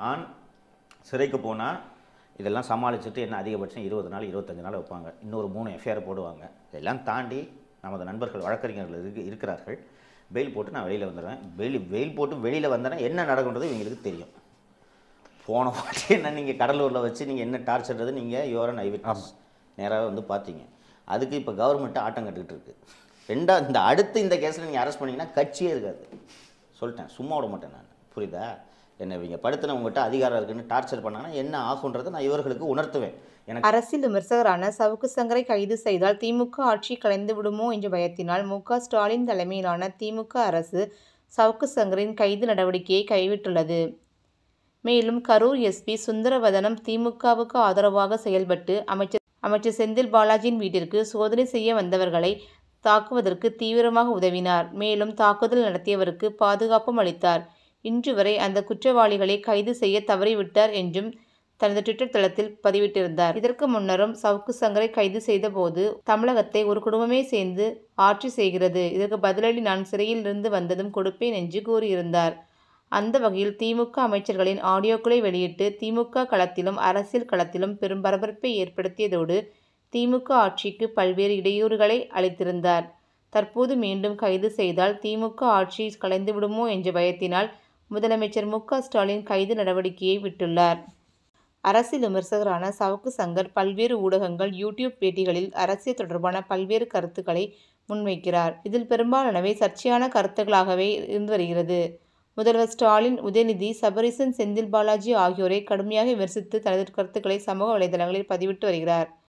ஆண் சிறைக்கு போனால் இதெல்லாம் சமாளிச்சுட்டு என்ன அதிகபட்சம் இருபது நாள் இருபத்தஞ்சு நாள் வைப்பாங்க இன்னொரு மூணு எஃப்ஐஆர் போடுவாங்க இதெல்லாம் தாண்டி நமது நண்பர்கள் வழக்கறிஞர்கள் இருக்கு இருக்கிறார்கள் பெயில் போட்டு நான் வெளியில் வந்துடுவேன் பெயில் பெயில் போட்டு வெளியில் வந்தேன்னா என்ன நடக்குன்றது இவங்களுக்கு தெரியும் போன வாட்டி என்ன நீங்கள் கடலூரில் வச்சு நீங்கள் என்ன டார்ச்சர்றது நீங்கள் யோரன் ஐவிட்னஸ் நேராக வந்து பார்த்தீங்க அதுக்கு இப்போ கவர்மெண்ட்டு ஆட்டம் கட்டுக்கிட்டு இருக்கு ரெண்டா இந்த அடுத்து இந்த கேஸில் நீங்கள் அரெஸ்ட் பண்ணீங்கன்னா கட்சியே இருக்காது சொல்லிட்டேன் சும்மா விட மாட்டேன் நான் புரியுதா என்ன இவங்க படுத்தின உங்கள்கிட்ட அதிகாரம் இருக்குன்னு டார்ச்சர் பண்ணாங்கன்னா என்ன ஆகுன்றதை நான் இவர்களுக்கு உணர்த்துவேன் எனக்கு அரசியல் விமர்சகரான சவுக்கு சங்கரை கைது செய்தால் திமுக ஆட்சி கலைந்து விடுமோ என்ற பயத்தினால் மு க ஸ்டாலின் தலைமையிலான திமுக அரசு சவுக்கு சங்கரின் கைது நடவடிக்கையை கைவிட்டுள்ளது மேலும் கரூர் எஸ்பி சுந்தரவதனம் திமுகவுக்கு ஆதரவாக செயல்பட்டு அமைச்சர் அமைச்சர் செந்தில் பாலாஜியின் வீட்டிற்கு சோதனை செய்ய வந்தவர்களை தாக்குவதற்கு தீவிரமாக உதவினார் மேலும் தாக்குதல் நடத்தியவருக்கு பாதுகாப்பும் அளித்தார் இன்று வரை அந்த குற்றவாளிகளை கைது செய்ய தவறிவிட்டார் என்றும் தனது ட்விட்டர் தளத்தில் பதிவிட்டிருந்தார் இதற்கு முன்னரும் சவுக்கு சங்கரை கைது செய்தபோது தமிழகத்தை ஒரு குடும்பமே சேர்ந்து ஆட்சி செய்கிறது இதற்கு பதிலடி நான் சிறையில் இருந்து வந்ததும் கொடுப்பேன் என்று கூறியிருந்தார் அந்த வகையில் திமுக அமைச்சர்களின் ஆடியோக்களை வெளியிட்டு திமுக களத்திலும் அரசியல் களத்திலும் பெரும் பரபரப்பை ஏற்படுத்தியதோடு திமுக ஆட்சிக்கு பல்வேறு இடையூறுகளை அளித்திருந்தார் தற்போது மீண்டும் கைது செய்தால் திமுக ஆட்சி கலைந்து விடுமோ என்ற பயத்தினால் முதலமைச்சர் மு க ஸ்டாலின் கைது நடவடிக்கையை விட்டுள்ளார் அரசியல் விமர்சகரான சவுக்கு சங்கர் பல்வேறு ஊடகங்கள் யூடியூப் பேட்டிகளில் அரசியல் தொடர்பான பல்வேறு கருத்துக்களை முன்வைக்கிறார் இதில் பெரும்பாலானவை சர்ச்சையான கருத்துக்களாகவே இருந்து வருகிறது முதல்வர் ஸ்டாலின் உதயநிதி சபரிசன் செந்தில் பாலாஜி ஆகியோரை கடுமையாக விமர்சித்து தனது கருத்துக்களை சமூக வலைதளங்களில் பதிவிட்டு வருகிறார்